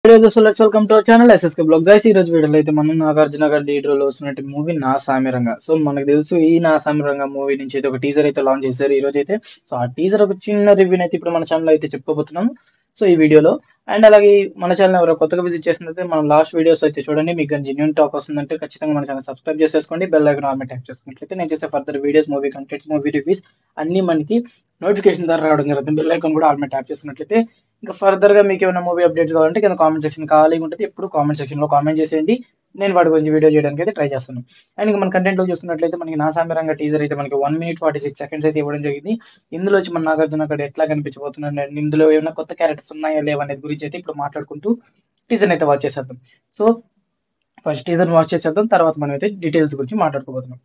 Video దోస్తులు welcome to our channel SSK blog guys ఈ రోజు వీడియోలో అయితే మనం నాగార్జున గారి లీడ్ రోల్ వస్తున్నట్టు మూవీ నా సామిరంగా సో మనకు తెలుసు ఈ నా సామిరంగా మూవీ నుంచి అయితే ఒక టీజర్ అయితే లాంచ్ చేశారు ఈ రోజు అయితే సో ఆ టీజర్ ఒక చిన్న రివ్యూ అయితే ఇప్పుడు మన ఛానల్ అయితే చెప్పుకోబోతున్నాం సో ఈ వీడియోలో అండ్ అలాగే మన ఛానల్ ఎవరో కొత్తగా విజిట్ చేసినట్లయితే మనం లాస్ట్ వీడియోస్ అయితే చూడండి మీకు జెన్యున్ టాక్ వస్తుందంటే ఖచ్చితంగా మన ఛానల్ సబ్స్క్రైబ్ చేసేసుకోండి బెల్ ఐకాన్ ఆమె ట్యాప్ చేసుకున్నట్లయితే నేను చేసే further videos movie contents movie reviews అన్ని మనకి నోటిఫికేషన్ ద్వారా రావడం జరుగుతుంది బెల్ ఐకాన్ కూడా ఆల్రెడీ ట్యాప్ చేసుకున్నట్లయితే ఇంకా ఫర్దర్ గా మీకు ఏమైనా మూవీ అప్డేట్స్ కావాలంటే కింద కామెంట్ సెక్షన్ ఖాళీగా ఉంటుంది ఎప్పుడు కామెంట్ సెక్షన్ లో కామెంట్ చేసేయండి నేను వాటి గురించి వీడియో చేయడానికి అయితే ట్రై చేస్తాను అండ్ ఇంకా మన కంటెంట్ లో చూస్తున్నట్లయితే మనకి నా సామిరంగా టీజర్ అయితే మనకి one minute forty six seconds అయితే ఇవ్వడం జరిగింది ఇందులో వచ్చి మన నాగార్జున అక్కడ ఎట్లా కనిపించబోతున్నాడు అండ్ ఇందులో ఏమైనా కొత్త క్యారెక్టర్స్ ఉన్నాయా లేవా అనేది గురించి అయితే ఇప్పుడు మాట్లాడుకుంటూ టీజర్ అయితే వాచ్ చేసేద్దాం సో ఫస్ట్ టీజర్ వాచ్ చేసేద్దాం తర్వాత మనం అయితే డీటెయిల్స్ గురించి మాట్లాడుకోబోతున్నాం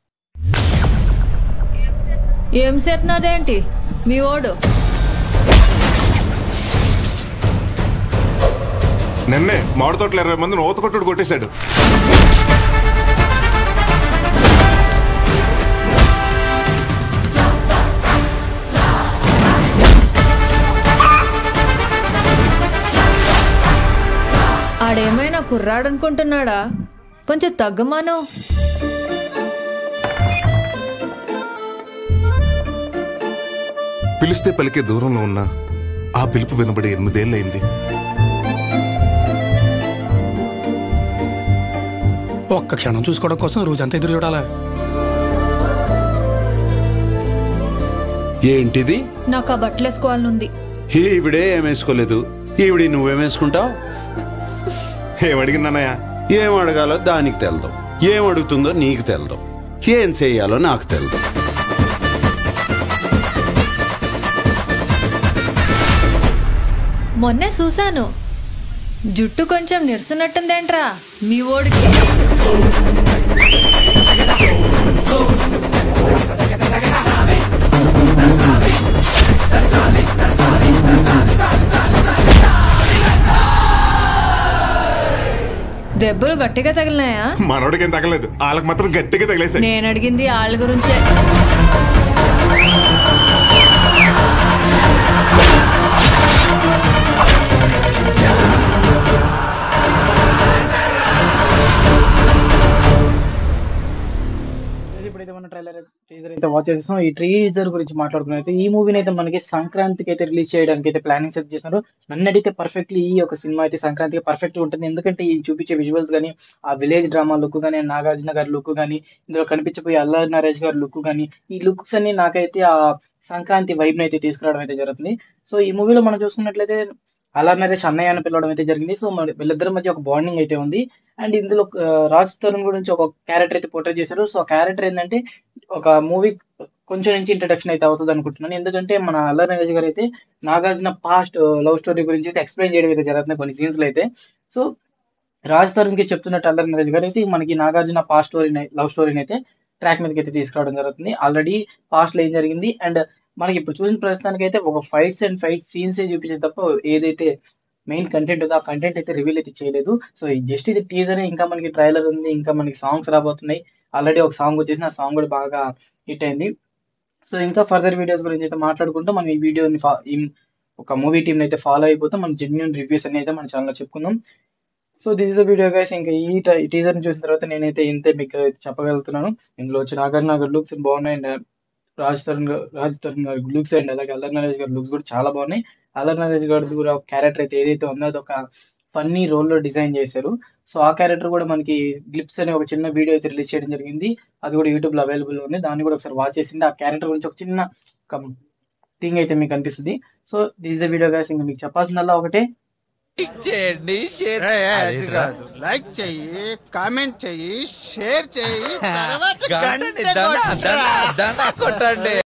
ఏం చేస్తున్నాడేంటి మీ ఓడు నిన్నే మామిడి తోటలు ఇరవై మందిని ఓత కొట్టుడు కొట్టేశాడు ఆడేమైనా కుర్రాడనుకుంటున్నాడా కొంచెం తగ్గమాను పిలిస్తే పలికే దూరంలో ఉన్న ఆ పిలుపు వినబడి ఎనిమిదేళ్ళయింది ఒక్క క్షణం చూసుకోవడం కోసం రోజంతా ఎదురు చూడాలా ఏంటిది నాకు ఆ బట్టలు వేసుకోవాలనుంది ఈవిడే ఏమేసుకోలేదు ఈవిడి నువ్వేమేసుకుంటావు ఏమడిగిందన్నయ్య ఏం అడగాలో దానికి తెలదు ఏం అడుగుతుందో నీకు తెలదు ఏం చేయాలో నాకు తెలదు మొన్నే చూశాను జుట్టు కొంచెం నిరసనట్టుందేంట్రా మీ ఓడికి దెబ్బలు గట్టిగా తగిలినాయా మనోడికి ఏం తగలేదు వాళ్ళకి మాత్రం గట్టిగా తగిలేసాయి నేను అడిగింది వాళ్ళ గురించే ఇప్పుడైతే మన ట్రైలర్ టీజర్ అయితే వాచ్ చేసేసాం ఈ టీజర్ గురించి మాట్లాడుకునే అయితే ఈ మూవీని అయితే మనకి సంక్రాంతికి అయితే రిలీజ్ చేయడానికి అయితే ప్లానింగ్స్ అయితే చేస్తున్నారు నన్ను అడిగితే పర్ఫెక్ట్లీ ఈ ఒక సినిమా అయితే సంక్రాంతికి పర్ఫెక్ట్ ఉంటుంది ఎందుకంటే ఈ చూపించే విజువల్స్ కానీ ఆ విలేజ్ డ్రామా లుక్ కానీ నాగార్జున గారి లుక్ కానీ ఇందులో కనిపించబోయే అల్లరి నరేష్ గారి లుక్ కానీ ఈ లుక్స్ అన్ని నాకైతే ఆ సంక్రాంతి వైబ్ అయితే తీసుకురావడం అయితే జరుగుతుంది సో ఈ మూవీలో మనం చూసుకున్నట్లయితే అల్లరి నరేష్ అన్నయ్య అని పిలవడం అయితే జరిగింది సో మన వీళ్ళిద్దరి మధ్య ఒక బాండింగ్ అయితే ఉంది అండ్ ఇందులో ఆ, రాజ్ తరుణ్ గురించి ఒక క్యారెక్టర్ అయితే పోర్ట్రేట్ చేశారు సో క్యారెక్టర్ ఏంటంటే ఒక మూవీ కొంచెం నుంచి ఇంట్రడక్షన్ అయితే అవుతుంది అనుకుంటున్నాను ఎందుకంటే మన అల్లరి నరేష్ గారు అయితే నాగార్జున పాస్ట్ లవ్ స్టోరీ గురించి అయితే ఎక్స్ప్లెయిన్ చేయడం అయితే జరుగుతుంది కొన్ని సీన్స్ లో అయితే సో రాజ్ తరుణ్ కి చెప్తున్నట్టు అల్లరి నరేష్ గారు అయితే మనకి నాగార్జున పాస్ట్ స్టోరీ లవ్ స్టోరీని అయితే ట్రాక్ మీదకి అయితే తీసుకురావడం జరుగుతుంది ఆల్రెడీ పాస్ట్ లో ఏం జరిగింది అండ్ మనకి ఇప్పుడు చూసిన ప్రస్తుతానికి అయితే ఒక ఫైట్స్ అండ్ ఫైట్ సీన్స్ చూపించే తప్ప ఏదైతే మెయిన్ కంటెంట్ ఉందో ఆ కంటెంట్ అయితే రివీల్ అయితే చేయలేదు సో జస్ట్ ఇది టీజర్ ఇంకా మనకి ట్రైలర్ ఉంది ఇంకా మనకి సాంగ్స్ రాబోతున్నాయి ఆల్రెడీ ఒక సాంగ్ వచ్చేసి ఆ సాంగ్ కూడా బాగా హిట్ అయింది సో ఇంకా ఫర్దర్ వీడియోస్ గురించి అయితే మాట్లాడుకుంటూ మనం ఈ వీడియోని ఫా- ఈ ఒక మూవీ టీం అయితే ఫాలో అయిపోతాం మనం జెన్యున్ రివ్యూస్ అన్ని అయితే మన ఛానల్లో చెప్పుకుందాం so this is the video guys ఇంకా ఈ టీజర్ ని చూసిన తర్వాత నేనైతే ఇంతే మీకు అయితే చెప్పగలుగుతున్నాను ఇందులో వచ్చి నాగార్జున గారి లుక్స్ బాగున్నాయి అండ్ రాజ్ తరుణ్ గారు రాజ్ తరుణ్ గారి లుక్స్ అండ్ అలాగే అల్లరి నరేష్ గారి లుక్స్ కూడా చాలా బాగున్నాయి అల్లరి నరేష్ గారి కూడా ఒక క్యారెక్టర్ అయితే ఏదైతే ఉందో అది ఒక ఫన్నీ రోల్ లో డిజైన్ చేశారు సో ఆ క్యారెక్టర్ కూడా మనకి గ్లిప్స్ అనే ఒక చిన్న వీడియో అయితే రిలీజ్ చేయడం జరిగింది అది కూడా యూట్యూబ్ లో అవైలబుల్ ఉంది దాన్ని కూడా ఒకసారి వాచ్ చేసింది ఆ క్యారెక్టర్ గురించి ఒక చిన్న ఒక థింగ్ అయితే మీకు అనిపిస్తుంది so this the video guys ఇంకా మీకు చెప్పాల్సిందల్లా ఒకటే చేయండి షేర్ ఏ, ఏ, అది కాదు లైక్ చెయ్యి కామెంట్ చెయ్యి షేర్ చెయ్యి తర్వాత గంట దండ కొట్టరా. దండ కొట్టండి